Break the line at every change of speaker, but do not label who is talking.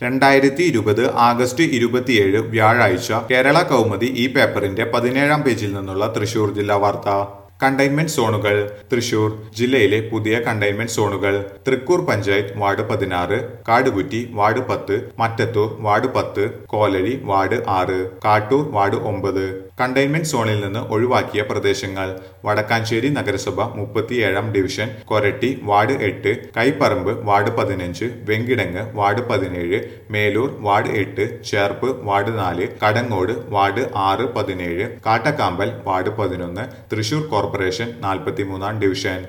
രണ്ടായിരത്തി ഇരുപത് ആഗസ്റ്റ് ഇരുപത്തിയേഴ് വ്യാഴാഴ്ച കേരള കൗമുദി ഈ പേപ്പറിന്റെ പതിനേഴാം പേജിൽ നിന്നുള്ള തൃശൂർ ജില്ലാ വാർത്ത കണ്ടെയ്ൻമെന്റ് സോണുകൾ തൃശൂർ ജില്ലയിലെ പുതിയ കണ്ടെയ്ൻമെന്റ് സോണുകൾ തൃക്കൂർ പഞ്ചായത്ത് വാർഡ് പതിനാറ് കാടുകുറ്റി വാർഡ് പത്ത് മറ്റത്തൂർ വാർഡ് പത്ത് കോലഴി വാർഡ് ആറ് കാട്ടൂർ വാർഡ് ഒമ്പത് കണ്ടെയ്ൻമെന്റ് സോണിൽ നിന്ന് ഒഴിവാക്കിയ പ്രദേശങ്ങൾ വടക്കാഞ്ചേരി നഗരസഭ മുപ്പത്തിയേഴാം ഡിവിഷൻ കൊരട്ടി വാർഡ് എട്ട് കൈപ്പറമ്പ് വാർഡ് പതിനഞ്ച് വെങ്കിടങ്ങ് വാർഡ് പതിനേഴ് മേലൂർ വാർഡ് എട്ട് ചേർപ്പ് വാർഡ് നാല് കടങ്ങോട് വാർഡ് ആറ് പതിനേഴ് കാട്ടക്കാമ്പൽ വാർഡ് പതിനൊന്ന് തൃശൂർ കോർപ്പറേഷൻ നാൽപ്പത്തിമൂന്നാം ഡിവിഷൻ